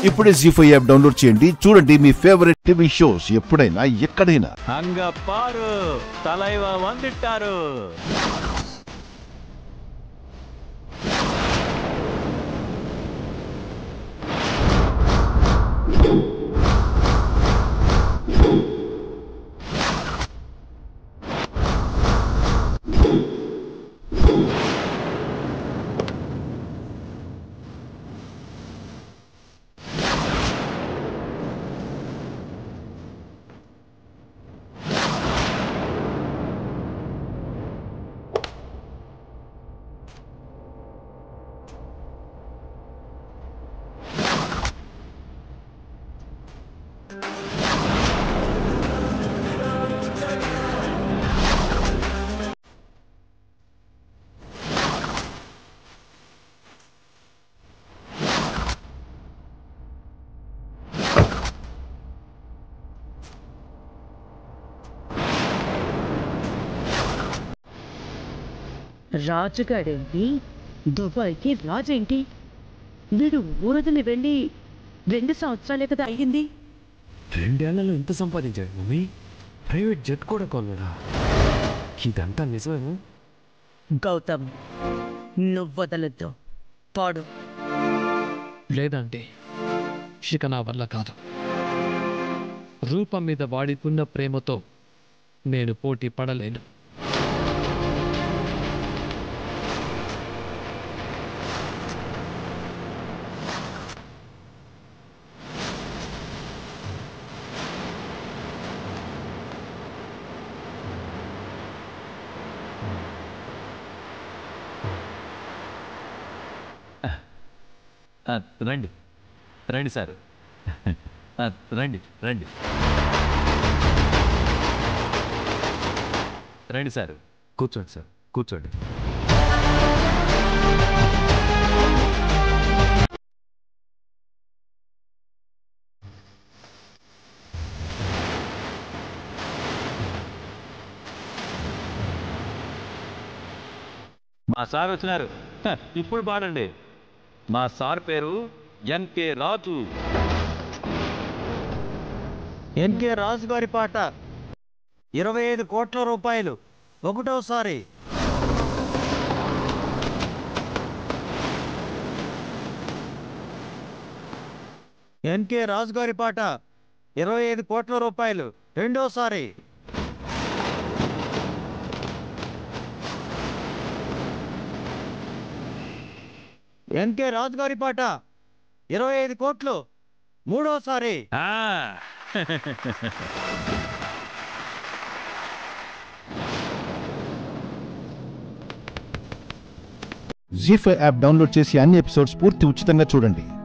ఇప్పుడే G five app download చేయండి చూడండి మీ ఫేవరెట్ టీవీ షోస్ ఎప్పుడైనా ఎక్కడైనా அங்க பாரு தலைவன் வந்துட்டாரு రాజుగాడేంటి దుబాయ్కి రాజేంటి వీడు ఊరదిని వెళ్ళి రెండు సంవత్సరాలే కదా అయ్యింది రెండేళ్లలో ఎంత సంపాదించాడు మమ్మీ ప్రైవేట్ జెట్ కూడా కొన్నాడా ఇదంతా నిజమేనా గౌతమ్ నువ్వొదలొద్దు పాడు లేదంటే ఇక నా వల్ల కాదు రూపం మీద వాడికున్న ప్రేమతో నేను పోటీ పడలేను ఆ, రండి రండి సార్ ఆ, రండి రండి రండి సార్ కూర్చోండి సార్ కూర్చోండి మా సార్ వచ్చినారు హ, ఇప్పుడు పాడండి మా సార్ పేరు ఎన్కే రాజు ఎన్కే రాజు గారి పాట ఇరవై ఐదు కోట్ల రూపాయలు ఒకటోసారి ఎన్కే రాజు గారి పాట ఇరవై ఐదు కోట్ల రూపాయలు రెండోసారి ఎన్కే రాజు గారి పాట ఇరవై ఐదు కోట్లు మూడోసారి ఆ, జీ ఫైవ్ యాప్ డౌన్లోడ్ చేసి అన్ని ఎపిసోడ్స్ పూర్తి ఉచితంగా చూడండి